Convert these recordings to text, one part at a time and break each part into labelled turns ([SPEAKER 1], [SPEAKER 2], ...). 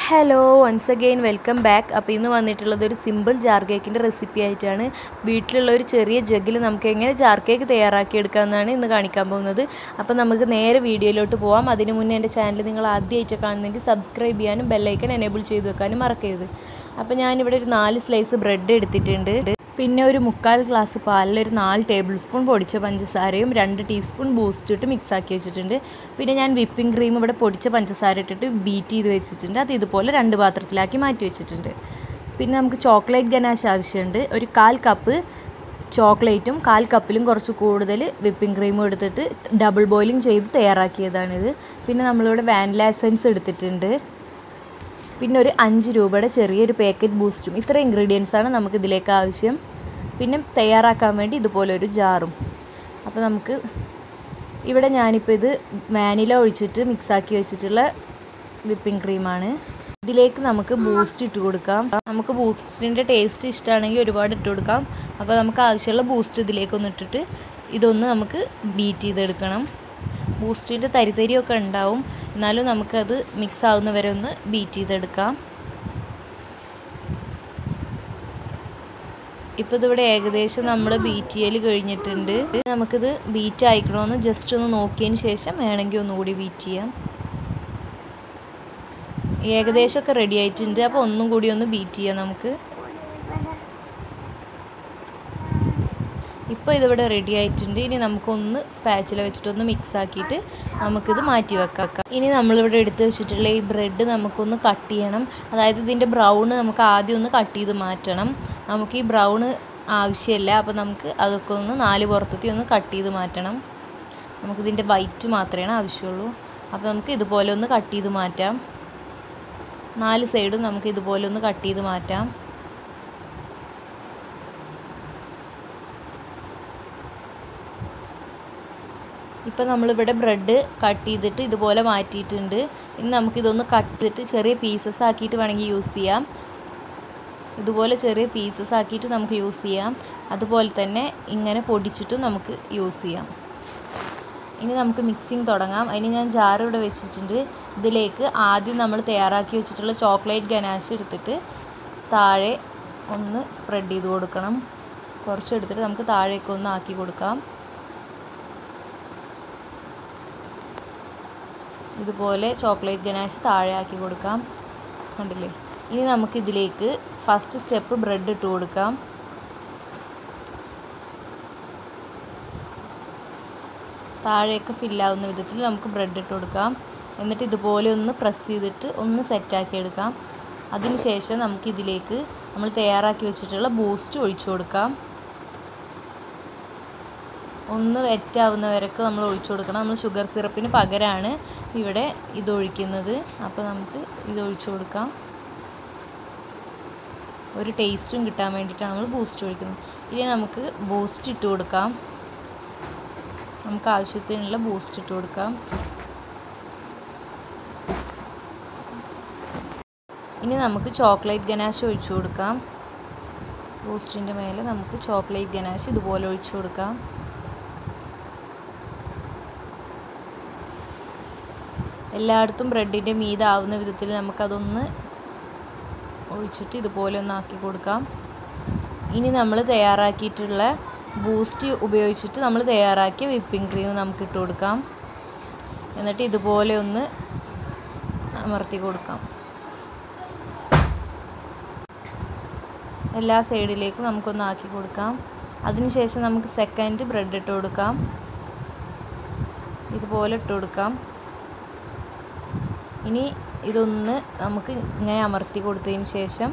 [SPEAKER 1] hello once again welcome back അപ്പോൾ ഇന്ന് വന്നിട്ടുള്ളത് ഒരു സിമ്പിൾ ജാർ കേക്കിൻ്റെ റെസിപ്പി ആയിട്ടാണ് വീട്ടിലുള്ള ഒരു ചെറിയ ജഗ്ഗിൽ നമുക്ക് എങ്ങനെ ജാർ കേക്ക് തയ്യാറാക്കി എടുക്കാമെന്നാണ് ഇന്ന് കാണിക്കാൻ പോകുന്നത് അപ്പോൾ നമുക്ക് നേരെ വീഡിയോയിലോട്ട് പോവാം അതിന് മുന്നേ എൻ്റെ ചാനൽ നിങ്ങൾ ആദ്യമായിട്ട് കാണുന്നെങ്കിൽ സബ്സ്ക്രൈബ് ചെയ്യാനും ബെല്ലൈക്കൻ എനേബിൾ ചെയ്ത് വെക്കാനും മറക്കരുത് അപ്പോൾ ഞാനിവിടെ ഒരു നാല് സ്ലൈസ് ബ്രെഡ് എടുത്തിട്ടുണ്ട് പിന്നെ ഒരു മുക്കാൽ ഗ്ലാസ് പാലിൽ ഒരു നാല് ടേബിൾ സ്പൂൺ പൊടിച്ച പഞ്ചസാരയും രണ്ട് ടീസ്പൂൺ ബൂസ്റ്റ് ഇട്ട് മിക്സ് ആക്കി വെച്ചിട്ടുണ്ട് പിന്നെ ഞാൻ വിപ്പിംഗ് ക്രീം ഇവിടെ പൊടിച്ച പഞ്ചസാര ഇട്ടിട്ട് ബീറ്റ് ചെയ്ത് വെച്ചിട്ടുണ്ട് അത് ഇതുപോലെ രണ്ട് പാത്രത്തിലാക്കി മാറ്റി വെച്ചിട്ടുണ്ട് പിന്നെ നമുക്ക് ചോക്ലേറ്റ് ഗനാശ് ആവശ്യമുണ്ട് ഒരു കാൽ കപ്പ് ചോക്ലേറ്റും കാൽ കപ്പിലും കുറച്ച് കൂടുതൽ വിപ്പിംഗ് ക്രീമും എടുത്തിട്ട് ഡബിൾ ബോയിലിംഗ് ചെയ്ത് തയ്യാറാക്കിയതാണിത് പിന്നെ നമ്മളിവിടെ വാനില എസൻസ് എടുത്തിട്ടുണ്ട് പിന്നെ ഒരു അഞ്ച് രൂപയുടെ ചെറിയൊരു പാക്കറ്റ് ബൂസ്റ്റും ഇത്ര ഇൻഗ്രീഡിയൻസ് ആണ് നമുക്ക് ഇതിലേക്ക് ആവശ്യം പിന്നെ തയ്യാറാക്കാൻ വേണ്ടി ഇതുപോലെ ഒരു ജാറും അപ്പോൾ നമുക്ക് ഇവിടെ ഞാനിപ്പോൾ ഇത് വാനില ഒഴിച്ചിട്ട് മിക്സാക്കി വെച്ചിട്ടുള്ള വിപ്പിംഗ് ക്രീമാണ് ഇതിലേക്ക് നമുക്ക് ബൂസ്റ്റ് ഇട്ട് കൊടുക്കാം നമുക്ക് ബൂസ്റ്റിൻ്റെ ടേസ്റ്റ് ഇഷ്ടമാണെങ്കിൽ ഒരുപാട് ഇട്ട് കൊടുക്കാം അപ്പോൾ നമുക്ക് ആവശ്യമുള്ള ബൂസ്റ്റ് ഇതിലേക്കൊന്ന് ഇട്ടിട്ട് ഇതൊന്ന് നമുക്ക് ബീറ്റ് ചെയ്തെടുക്കണം ബൂസ്റ്റിൻ്റെ തരിതരിയൊക്കെ ഉണ്ടാവും എന്നാലും നമുക്കത് മിക്സ് ആവുന്ന വരെ ഒന്ന് ബീറ്റ് ചെയ്തെടുക്കാം ഇപ്പോൾ ഇതിവിടെ ഏകദേശം നമ്മൾ ബീറ്റ് ചെയ്യൽ കഴിഞ്ഞിട്ടുണ്ട് നമുക്കിത് ബീറ്റ് ആയിക്കണമെന്ന് ജസ്റ്റ് ഒന്ന് നോക്കിയതിന് ശേഷം വേണമെങ്കിൽ ഒന്നുകൂടി ബീറ്റ് ചെയ്യാം ഏകദേശമൊക്കെ റെഡി ആയിട്ടുണ്ട് അപ്പോൾ ഒന്നും കൂടി ഒന്ന് ബീറ്റ് ചെയ്യാം നമുക്ക് ഇപ്പോൾ ഇതിവിടെ റെഡി ആയിട്ടുണ്ട് ഇനി നമുക്കൊന്ന് സ്പാച്ചില വെച്ചിട്ടൊന്ന് മിക്സ് ആക്കിയിട്ട് നമുക്കിത് മാറ്റി വെക്കാം ഇനി നമ്മളിവിടെ എടുത്ത് വെച്ചിട്ടുള്ള ഈ ബ്രെഡ് നമുക്കൊന്ന് കട്ട് ചെയ്യണം അതായത് ഇതിൻ്റെ ബ്രൗണ് നമുക്ക് ആദ്യം ഒന്ന് കട്ട് ചെയ്ത് മാറ്റണം നമുക്ക് ഈ ബ്രൗണ് ആവശ്യമില്ല അപ്പോൾ നമുക്ക് അതൊക്കെ ഒന്ന് നാല് പുറത്തെത്തി ഒന്ന് കട്ട് ചെയ്ത് മാറ്റണം നമുക്കിതിൻ്റെ വൈറ്റ് മാത്രമേ ആവശ്യമുള്ളൂ അപ്പോൾ നമുക്ക് ഇതുപോലെ ഒന്ന് കട്ട് ചെയ്ത് മാറ്റാം നാല് സൈഡും നമുക്ക് ഇതുപോലെ ഒന്ന് കട്ട് ചെയ്ത് മാറ്റാം ഇപ്പം നമ്മളിവിടെ ബ്രെഡ് കട്ട് ചെയ്തിട്ട് ഇതുപോലെ മാറ്റിയിട്ടുണ്ട് ഇനി നമുക്കിതൊന്ന് കട്ട് ചെയ്തിട്ട് ചെറിയ പീസസ് ആക്കിയിട്ട് വേണമെങ്കിൽ യൂസ് ചെയ്യാം ഇതുപോലെ ചെറിയ പീസസ് ആക്കിയിട്ട് നമുക്ക് യൂസ് ചെയ്യാം അതുപോലെ തന്നെ ഇങ്ങനെ പൊടിച്ചിട്ടും നമുക്ക് യൂസ് ചെയ്യാം ഇനി നമുക്ക് മിക്സിങ് തുടങ്ങാം അതിന് ഞാൻ ജാർ ഇവിടെ വെച്ചിട്ടുണ്ട് ഇതിലേക്ക് ആദ്യം നമ്മൾ തയ്യാറാക്കി വെച്ചിട്ടുള്ള ചോക്ലേറ്റ് ഗനാശ് എടുത്തിട്ട് താഴെ ഒന്ന് സ്പ്രെഡ് ചെയ്ത് കൊടുക്കണം കുറച്ചെടുത്തിട്ട് നമുക്ക് താഴേക്കൊന്ന് ആക്കി കൊടുക്കാം ഇതുപോലെ ചോക്ലേറ്റ് ഗനാശ് താഴെ ആക്കി കൊടുക്കാം കണ്ടില്ലേ ഇനി നമുക്ക് ഇതിലേക്ക് ഫസ്റ്റ് സ്റ്റെപ്പ് ബ്രെഡ് ഇട്ട് കൊടുക്കാം താഴെയൊക്കെ ഫില്ലാവുന്ന വിധത്തിൽ നമുക്ക് ബ്രെഡ് ഇട്ട് കൊടുക്കാം എന്നിട്ട് ഇതുപോലെ ഒന്ന് പ്രസ് ചെയ്തിട്ട് ഒന്ന് സെറ്റാക്കി എടുക്കാം അതിനുശേഷം നമുക്ക് ഇതിലേക്ക് നമ്മൾ തയ്യാറാക്കി വെച്ചിട്ടുള്ള ബൂസ്റ്റ് ഒഴിച്ചു കൊടുക്കാം ഒന്ന് വെറ്റാവുന്ന വരക്ക് നമ്മൾ ഒഴിച്ചു കൊടുക്കണം നമ്മൾ ഷുഗർ സിറപ്പിന് പകരമാണ് ഇവിടെ ഇത് ഒഴിക്കുന്നത് അപ്പോൾ നമുക്ക് ഇത് ഒഴിച്ചു കൊടുക്കാം ഒരു ടേസ്റ്റും കിട്ടാൻ വേണ്ടിയിട്ടാണ് നമ്മൾ ബൂസ്റ്റ് ഒഴിക്കുന്നത് ഇനി നമുക്ക് ബൂസ്റ്റ് ഇട്ട് കൊടുക്കാം നമുക്ക് ആവശ്യത്തിനുള്ള ബൂസ്റ്റ് ഇട്ട് കൊടുക്കാം ഇനി നമുക്ക് ചോക്ലേറ്റ് ഗനാശ് ഒഴിച്ചു കൊടുക്കാം ബൂസ്റ്റിൻ്റെ മേലെ നമുക്ക് ചോക്ലേറ്റ് ഗനാശ് ഇതുപോലെ ഒഴിച്ചു കൊടുക്കാം എല്ലായിടത്തും ബ്രെഡിൻ്റെ മീതാവുന്ന വിധത്തിൽ നമുക്കതൊന്ന് ഒഴിച്ചിട്ട് ഇതുപോലെ ഒന്ന് ആക്കി കൊടുക്കാം ഇനി നമ്മൾ തയ്യാറാക്കിയിട്ടുള്ള ബൂസ്റ്റ് ഉപയോഗിച്ചിട്ട് നമ്മൾ തയ്യാറാക്കിയ വിപ്പിംഗ് ക്രീം നമുക്ക് ഇട്ട് കൊടുക്കാം എന്നിട്ട് ഇതുപോലെ ഒന്ന് അമർത്തി കൊടുക്കാം എല്ലാ സൈഡിലേക്കും നമുക്കൊന്ന് ആക്കി കൊടുക്കാം അതിനുശേഷം നമുക്ക് സെക്കൻഡ് ബ്രെഡ് ഇട്ട് കൊടുക്കാം ഇതുപോലെ ഇട്ട് കൊടുക്കാം ഇനി ഇതൊന്ന് നമുക്ക് ഇങ്ങനെ അമർത്തി കൊടുത്തതിന് ശേഷം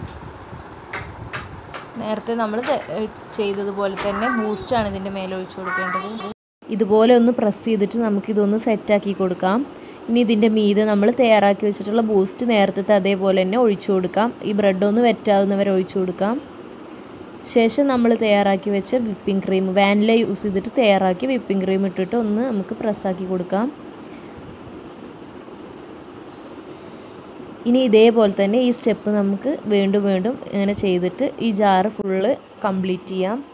[SPEAKER 1] നേരത്തെ നമ്മൾ ചെയ്തതുപോലെ തന്നെ ബൂസ്റ്റാണ് ഇതിൻ്റെ മേലെ ഒഴിച്ചു കൊടുക്കേണ്ടത് ഇതുപോലെ ഒന്ന് പ്രസ് ചെയ്തിട്ട് നമുക്കിതൊന്ന് സെറ്റാക്കി കൊടുക്കാം ഇനി ഇതിൻ്റെ മീതെ നമ്മൾ തയ്യാറാക്കി വെച്ചിട്ടുള്ള ബൂസ്റ്റ് നേരത്തെ അതേപോലെ തന്നെ ഒഴിച്ചു കൊടുക്കാം ഈ ബ്രെഡ് ഒന്ന് വെറ്റാവുന്നവരെ ഒഴിച്ചു കൊടുക്കാം ശേഷം നമ്മൾ തയ്യാറാക്കി വെച്ച വിപ്പിംഗ് ക്രീം വാനില യൂസ് ചെയ്തിട്ട് തയ്യാറാക്കി വിപ്പിംഗ് ക്രീം ഇട്ടിട്ട് ഒന്ന് നമുക്ക് പ്രസ്സാക്കി കൊടുക്കാം ഇനി ഇതേപോലെ തന്നെ ഈ സ്റ്റെപ്പ് നമുക്ക് വീണ്ടും വീണ്ടും ഇങ്ങനെ ചെയ്തിട്ട് ഈ ജാറ് ഫുള്ള് കംപ്ലീറ്റ് ചെയ്യാം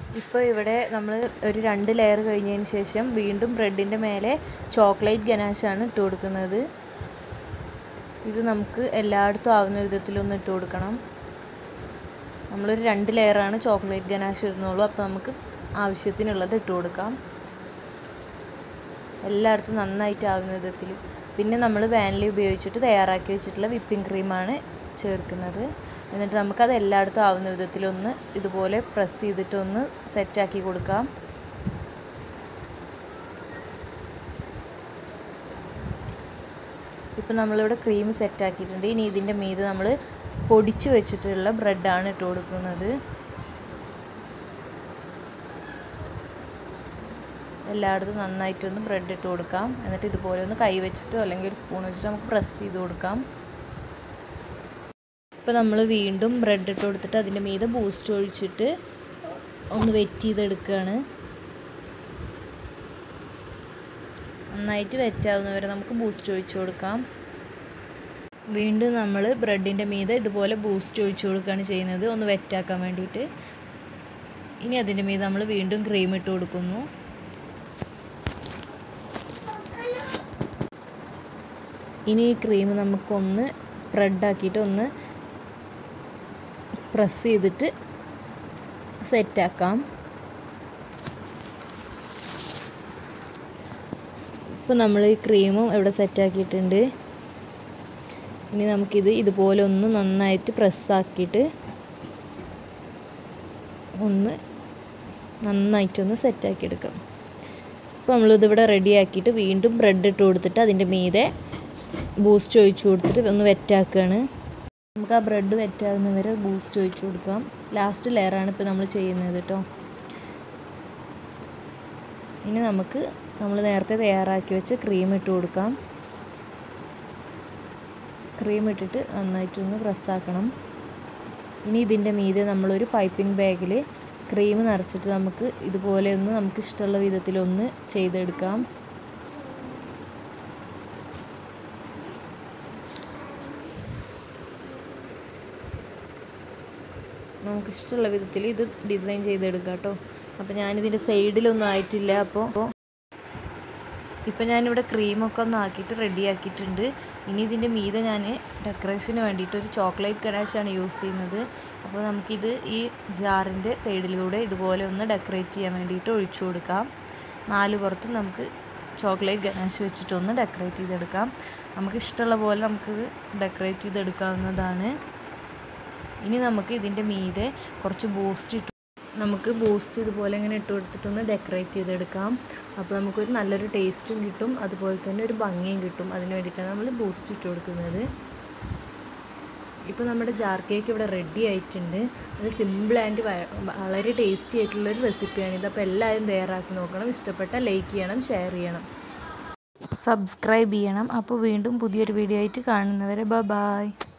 [SPEAKER 1] ഇപ്പോൾ ഇവിടെ നമ്മൾ ഒരു രണ്ട് ലെയർ കഴിഞ്ഞതിന് ശേഷം വീണ്ടും ബ്രെഡിൻ്റെ മേലെ ചോക്ലേറ്റ് ഗനാശാണ് ഇട്ട് കൊടുക്കുന്നത് ഇത് നമുക്ക് എല്ലായിടത്തും ആവുന്ന വിധത്തിലൊന്ന് ഇട്ട് കൊടുക്കണം നമ്മളൊരു രണ്ട് ലെയറാണ് ചോക്ലേറ്റ് ഗനാശ് ഇടുന്നുള്ളൂ അപ്പോൾ നമുക്ക് ആവശ്യത്തിനുള്ളത് ഇട്ട് കൊടുക്കാം എല്ലായിടത്തും നന്നായിട്ട് ആവുന്ന വിധത്തിൽ പിന്നെ നമ്മൾ വാനില ഉപയോഗിച്ചിട്ട് തയ്യാറാക്കി വെച്ചിട്ടുള്ള വിപ്പിംഗ് ക്രീമാണ് ചേർക്കുന്നത് എന്നിട്ട് നമുക്കത് എല്ലായിടത്തും ആവുന്ന വിധത്തിലൊന്ന് ഇതുപോലെ പ്രസ് ചെയ്തിട്ടൊന്ന് സെറ്റാക്കി കൊടുക്കാം ഇപ്പം നമ്മളിവിടെ ക്രീം സെറ്റാക്കിയിട്ടുണ്ട് ഇനി ഇതിൻ്റെ മീതെ നമ്മൾ പൊടിച്ച് വെച്ചിട്ടുള്ള ബ്രെഡാണ് ഇട്ട് കൊടുക്കുന്നത് എല്ലായിടത്തും നന്നായിട്ടൊന്ന് ബ്രെഡ് ഇട്ട് കൊടുക്കാം എന്നിട്ട് ഇതുപോലെ ഒന്ന് കൈ വെച്ചിട്ടോ അല്ലെങ്കിൽ ഒരു സ്പൂൺ വെച്ചിട്ടോ നമുക്ക് പ്രസ് ചെയ്ത് കൊടുക്കാം ഇപ്പോൾ നമ്മൾ വീണ്ടും ബ്രെഡ് ഇട്ട് കൊടുത്തിട്ട് അതിൻ്റെ മീതെ ബൂസ്റ്റ് ഒഴിച്ചിട്ട് ഒന്ന് വെറ്റ് ചെയ്തെടുക്കുകയാണ് നന്നായിട്ട് വെറ്റാവുന്നവരെ നമുക്ക് ബൂസ്റ്റ് ഒഴിച്ചു കൊടുക്കാം വീണ്ടും നമ്മൾ ബ്രെഡിൻ്റെ മീതെ ഇതുപോലെ ബൂസ്റ്റ് ഒഴിച്ചു കൊടുക്കുകയാണ് ചെയ്യുന്നത് ഒന്ന് വെറ്റാക്കാൻ വേണ്ടിയിട്ട് ഇനി അതിൻ്റെ മീതെ നമ്മൾ വീണ്ടും ക്രീം ഇട്ട് കൊടുക്കുന്നു ഇനി ഈ ക്രീം നമുക്കൊന്ന് സ്പ്രെഡാക്കിയിട്ട് ഒന്ന് പ്രസ് ചെയ്തിട്ട് സെറ്റാക്കാം ഇപ്പോൾ നമ്മൾ ഈ ക്രീമും ഇവിടെ സെറ്റാക്കിയിട്ടുണ്ട് ഇനി നമുക്കിത് ഇതുപോലെ ഒന്ന് നന്നായിട്ട് പ്രസ്സാക്കിയിട്ട് ഒന്ന് നന്നായിട്ടൊന്ന് സെറ്റാക്കി എടുക്കാം അപ്പോൾ നമ്മളിതിവിടെ റെഡി ആക്കിയിട്ട് വീണ്ടും ബ്രെഡ് ഇട്ട് കൊടുത്തിട്ട് അതിൻ്റെ മീതെ ബൂസ്റ്റ് ഒഴിച്ചു കൊടുത്തിട്ട് ഒന്ന് വെറ്റാക്കുകയാണ് നമുക്ക് ആ ബ്രെഡ് വെറ്റാകുന്നവരെ ബൂസ്റ്റ് ഒഴിച്ചു കൊടുക്കാം ലാസ്റ്റ് ലെയറാണ് ഇപ്പോൾ നമ്മൾ ചെയ്യുന്നത് കേട്ടോ ഇനി നമുക്ക് നമ്മൾ നേരത്തെ തയ്യാറാക്കി വെച്ച് ക്രീം ഇട്ട് കൊടുക്കാം ക്രീം ഇട്ടിട്ട് നന്നായിട്ടൊന്ന് പ്രസ്സാക്കണം ഇനി ഇതിൻ്റെ മീതെ നമ്മളൊരു പൈപ്പിംഗ് ബാഗിൽ ക്രീം നിറച്ചിട്ട് നമുക്ക് ഇതുപോലെ ഒന്ന് നമുക്ക് ഇഷ്ടമുള്ള വിധത്തിലൊന്ന് ചെയ്തെടുക്കാം നമുക്ക് ഇഷ്ടമുള്ള വിധത്തിൽ ഇത് ഡിസൈൻ ചെയ്തെടുക്കാം കേട്ടോ അപ്പോൾ ഞാനിതിൻ്റെ സൈഡിലൊന്നും ആയിട്ടില്ല അപ്പോൾ ഇപ്പം ഞാനിവിടെ ക്രീമൊക്കെ ഒന്ന് ആക്കിയിട്ട് റെഡി ആക്കിയിട്ടുണ്ട് ഇനി ഇതിൻ്റെ മീതെ ഞാൻ ഡെക്കറേഷന് വേണ്ടിയിട്ട് ഒരു ചോക്ലേറ്റ് ഗണേശാണ് യൂസ് ചെയ്യുന്നത് അപ്പോൾ നമുക്കിത് ഈ ജാറിൻ്റെ സൈഡിലൂടെ ഇതുപോലെ ഒന്ന് ഡെക്കറേറ്റ് ചെയ്യാൻ വേണ്ടിയിട്ട് ഒഴിച്ചു കൊടുക്കാം നാല് പുറത്തും നമുക്ക് ചോക്ലേറ്റ് ഗണേശ് വെച്ചിട്ടൊന്ന് ഡെക്കറേറ്റ് ചെയ്തെടുക്കാം നമുക്ക് ഇഷ്ടമുള്ള പോലെ നമുക്ക് ഡെക്കറേറ്റ് ചെയ്തെടുക്കാവുന്നതാണ് ഇനി നമുക്ക് ഇതിൻ്റെ മീതെ കുറച്ച് ബൂസ്റ്റ് ഇട്ട് നമുക്ക് ബൂസ്റ്റ് ഇതുപോലെ ഇങ്ങനെ ഇട്ട് കൊടുത്തിട്ടൊന്ന് ഡെക്കറേറ്റ് ചെയ്തെടുക്കാം അപ്പോൾ നമുക്കൊരു നല്ലൊരു ടേസ്റ്റും കിട്ടും അതുപോലെ തന്നെ ഒരു ഭംഗിയും കിട്ടും അതിന് വേണ്ടിയിട്ടാണ് നമ്മൾ ബൂസ്റ്റ് ഇട്ട് കൊടുക്കുന്നത് ഇപ്പോൾ നമ്മുടെ ജാർ കേക്ക് ഇവിടെ റെഡി ആയിട്ടുണ്ട് അത് സിമ്പിൾ ആൻഡ് വളരെ ടേസ്റ്റി ആയിട്ടുള്ളൊരു റെസിപ്പിയാണിത് അപ്പോൾ എല്ലാവരും തയ്യാറാക്കി നോക്കണം ഇഷ്ടപ്പെട്ട ലൈക്ക് ചെയ്യണം ഷെയർ ചെയ്യണം സബ്സ്ക്രൈബ് ചെയ്യണം അപ്പോൾ വീണ്ടും പുതിയൊരു വീഡിയോ ആയിട്ട് കാണുന്നവരെ ബ ബായ്